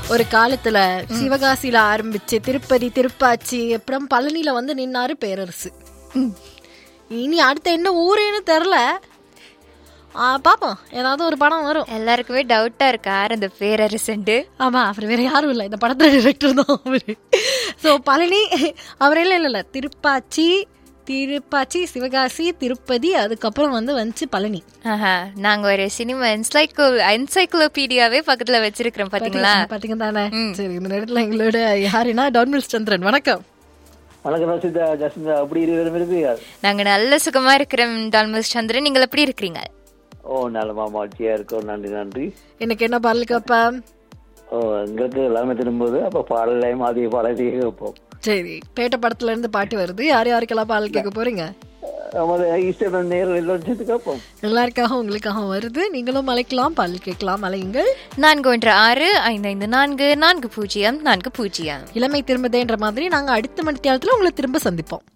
ஒரு காலத்துல சிவகாசியில ஆரம்பிச்சு திருப்பதி திருப்பாச்சி அப்புறம் பழனியில வந்து நின்னாரு பேரரசு இனி அடுத்த என்ன ஊருன்னு தெரில பாப்போம் ஏதாவது ஒரு படம் வரும் எல்லாருக்குமே டவுட்டா இருக்கு யார் அந்த பேரரசன்ட்டு ஆமா அவர் வேற யாரும் இல்லை இந்த படத்துல டிரெக்டர் தான் அவரு ஸோ பழனி அவர் இல்லை இல்லை இல்லை திருப்பாச்சி திருப்பாச்சி சிவகாசி திருப்பதி அதுக்கப்புறம் வந்து வந்துச்சு பழனி ஆஹா நாங்க ஒரு சினிமா என்சைக்ளோ என்சைக்ளோபீடியாவே பக்கத்துல வச்சிருக்கிறோம் பாத்தீங்களா பாத்தீங்க தானே சரி இந்த நேரத்துல எங்களோட யாருன்னா டான்மில் சந்திரன் வணக்கம் வணக்கம் ரசிதா ஜஸ்மிதா அப்படி இருவரும் இருக்கிறீர்கள் நாங்க நல்ல சுகமா இருக்கிறோம் டால்மஸ் சந்திரன் நீங்கள் எப்படி இருக்கிறீங்க ஓ நலமா மாட்சியா இருக்கோம் நன்றி நன்றி எனக்கு என்ன பாடல் கேட்பேன் ஓ எங்களுக்கு எல்லாமே திரும்புது அப்ப பாடலையும் அதிக பாடலையே கேட்போம் சரி பேட்ட படத்துல இருந்து பாட்டு வருது யார் யாருக்கெல்லாம் பாடல் கேட்க போறீங்க நமது ஈஸ்டர் நேரம் எல்லோரும் சேர்த்து கேட்போம் எல்லாருக்காகவும் உங்களுக்காகவும் வருது நீங்களும் அழைக்கலாம் பாடல் கேட்கலாம் அலையுங்கள் நான்கு ஒன்று ஆறு ஐந்து ஐந்து நான்கு நான்கு பூஜ்ஜியம் நான்கு பூஜ்ஜியம் இளமை திரும்பதேன்ற மாதிரி நாங்க அடுத்த மணித்தியாலத்துல உங்களை திரும்ப சந்திப்போம்